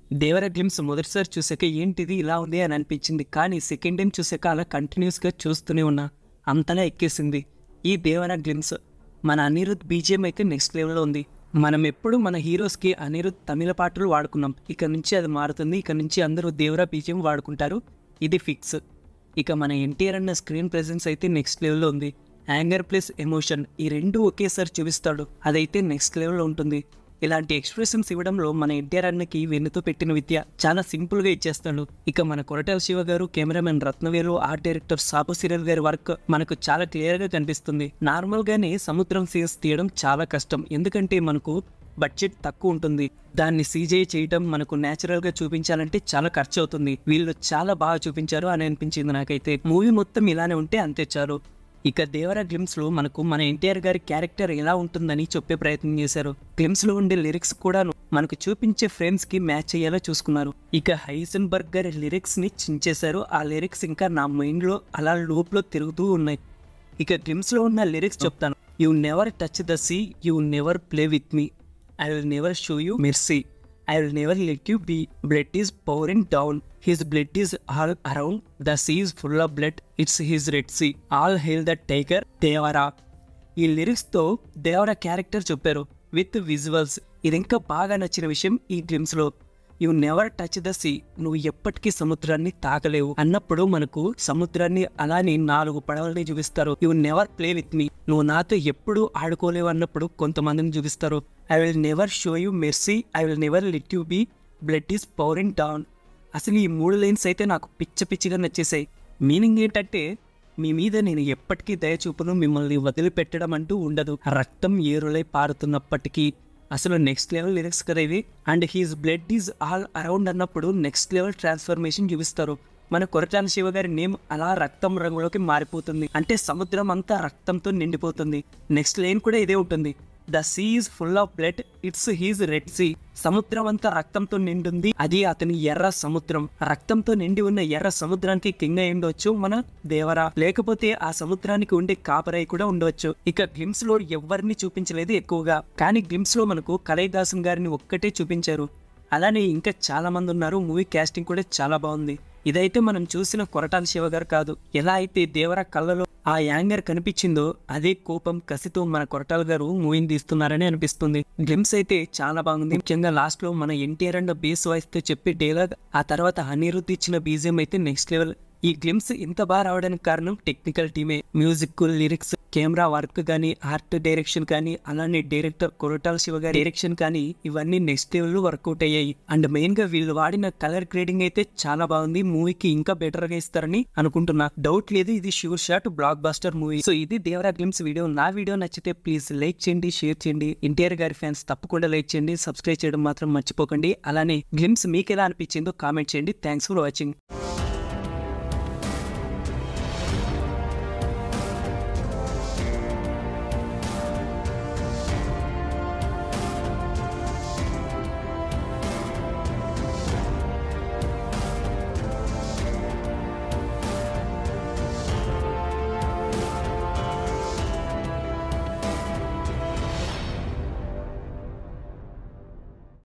దేవర glimpse మొదటిసారి చూసాక ఏంటిది ఇలా ఉంది అని అనిపించింది కానీ సెకండ్ టైం చూసాక అలా కంటిన్యూస్గా చూస్తూనే ఉన్నా అంతలా ఎక్కేసింది ఈ దేవర గ్లిమ్స్ మన అనిరుద్ బీజిఎం అయితే నెక్స్ట్ లెవెల్లో ఉంది మనం ఎప్పుడు మన హీరోస్కి అనిరుద్ తమిళ పాటలు వాడుకున్నాం ఇక నుంచి అది మారుతుంది ఇక నుంచి అందరూ దేవరా బీజిఎం వాడుకుంటారు ఇది ఫిక్స్ ఇక మన ఎన్టీఆర్ అన్న స్క్రీన్ ప్రెజెన్స్ అయితే నెక్స్ట్ లెవెల్లో ఉంది యాంగర్ ప్లస్ ఎమోషన్ ఈ రెండు ఒకేసారి చూపిస్తాడు అదైతే నెక్స్ట్ లెవెల్లో ఉంటుంది ఇలాంటి ఎక్స్ప్రెషన్స్ ఇవ్వడంలో మన ఎన్టీఆర్ అన్నకి వెన్నుతో పెట్టిన విద్య చాలా సింపుల్ గా ఇచ్చేస్తాడు ఇక మన కొరటాల శివ గారు cameraman Rathnavelu art director Sabu Cyril గారి వర్క్ మనకు చాలా క్లియర్ గా కనిపిస్తుంది నార్మల్ గానే సముద్రం సీన్స్ తీయడం చాలా కష్టం ఎందుకంటే మనకు బడ్జెట్ తక్కువ ఉంటుంది దాన్ని సీజే చేయటం మనకు నేచురల్ గా చూపించాలంటే చాలా ఖర్చు అవుతుంది వీళ్ళు చాలా బాగా చూపించారు అని అనిపించింది నాకైతే మూవీ మొత్తం ఇలానే ఉంటే అంతే చాలు ఇక దేవరా గ్లిమ్స్ లో మనకు మన ఎన్టీఆర్ గారి క్యారెక్టర్ ఎలా ఉంటుందని చెప్పే ప్రయత్నం చేశారు గ్లిమ్స్ లో ఉండే లిరిక్స్ కూడా మనకు చూపించే ఫ్రేమ్స్ కి మ్యాచ్ అయ్యేలా చూసుకున్నారు ఇక హైసన్బర్గ్ గారి లిరిక్స్ ని చించేశారు ఆ లిరిక్స్ ఇంకా నా మైండ్ లో అలా లోప్ లో తిరుగుతూ ఉన్నాయి ఇక గ్లిమ్స్ లో ఉన్న లిరిక్స్ చెప్తాను you never touch the sea you never play with me I will never show you mercy I will never let you be blood is powering down his blood is all around the sea is full of blood it's his red sea all hail the tiger Devara ఈ లిరిక్స్తో Devara character చెప్పారు with visuals ఇది ఇంకా బాగా నచ్చిన విషయం ఈ గ్లిమ్స్లో you never touch the sea నువ్వు ఎప్పటికీ సముద్రాన్ని తాకలేవు అన్నప్పుడు మనకు సముద్రాన్ని అలానే నాలుగు పడవల్ని చూపిస్తారు you never play with me నువ్వు నాతో ఎప్పుడు ఆడుకోలేవు అన్నప్పుడు కొంతమందిని చూపిస్తారు I will never show you mercy I will never let you be blood is powering down అసలు ఈ మూడు లైన్స్ అయితే నాకు పిచ్చ పిచ్చిగా నచ్చేసాయి మీనింగ్ ఏంటంటే మీ మీద నేను ఎప్పటికీ దయ చూపును మిమ్మల్ని వదిలిపెట్టడం అంటూ ఉండదు రక్తం ఏరులై పారుతున్నప్పటికీ అసలు నెక్స్ట్ లెవెల్ లిరిక్స్ కదా ఇవి and his blood is all around అన్నప్పుడు నెక్స్ట్ లెవెల్ ట్రాన్స్ఫర్మేషన్ చూపిస్తారు మన కొరటాల శివ గారి నేమ్ అలా రక్తం రంగులోకి మారిపోతుంది అంటే సముద్రం అంతా రక్తంతో నిండిపోతుంది నెక్స్ట్ లైన్ కూడా ఇదే ఉంటుంది the sea is full of blood it's his red sea సముద్రం అంతా రక్తంతో నిండుంది అది అతని ఎర్ర సముద్రం రక్తంతో నిండి ఉన్న ఎర్ర సముద్రానికి కింగ్ అయి ఉండొచ్చు మన దేవరా లేకపోతే ఆ సముద్రానికి ఉండే కాపరై కూడా ఉండవచ్చు ఇక గ్లిమ్స్ లో ఎవరిని చూపించలేదు ఎక్కువగా కానీ గ్లిమ్స్ లో మనకు కలైదాసన్ గారిని ఒక్కటే చూపించారు అలానే ఇంకా చాలా మంది ఉన్నారు మూవీ కాస్టింగ్ కూడా చాలా బాగుంది ఇదైతే మనం చూసిన కొరటాల శివ గారు కాదు ఎలా అయితే దేవర కళ్ళలో ఆ యాంగర్ కనిపించిందో అదే కోపం కసితో మన కొరటాల గారు మూవీని తీస్తున్నారని అనిపిస్తుంది గ్లిమ్స్ అయితే చాలా బాగుంది ముఖ్యంగా లాస్ట్ లో మన ఎన్టీఆర్ అండ్ బేస్ వాయిస్ తో చెప్పే డైలాగ్ ఆ తర్వాత అనిరుద్ధ్ ఇచ్చిన బీజియం అయితే నెక్స్ట్ లెవెల్ ఈ గ్లిమ్స్ ఇంత బాగా రావడానికి కారణం టెక్నికల్ టీమే మ్యూజిక్ లిరిక్స్ కెమెరా వర్క్ కానీ ఆర్ట్ డైరెక్షన్ కానీ అలానే డైరెక్టర్ కొరటాల శివ గారి డైరెక్షన్ కానీ ఇవన్నీ నెక్స్ట్ లెవెల్ వర్కౌట్ అయ్యాయి అండ్ మెయిన్ గా వీళ్ళు వాడిన కలర్ గ్రేడింగ్ అయితే చాలా బాగుంది మూవీకి ఇంకా బెటర్ గా ఇస్తారని అనుకుంటున్నా డౌట్ లేదు ఇది sure shot blockbuster movie so ఇది దేవరా గ్లిమ్స్ వీడియో నా వీడియో నచ్చితే ప్లీజ్ లైక్ చేయండి షేర్ చేయండి ఎన్టీఆర్ గారి ఫ్యాన్స్ తప్పకుండా లైక్ చేయండి సబ్స్క్రైబ్ చేయడం మాత్రం మర్చిపోకండి అలానే గ్లిమ్స్ మీకు ఎలా అనిపించిందో కామెంట్ చేయండి థ్యాంక్స్ ఫర్ వాచింగ్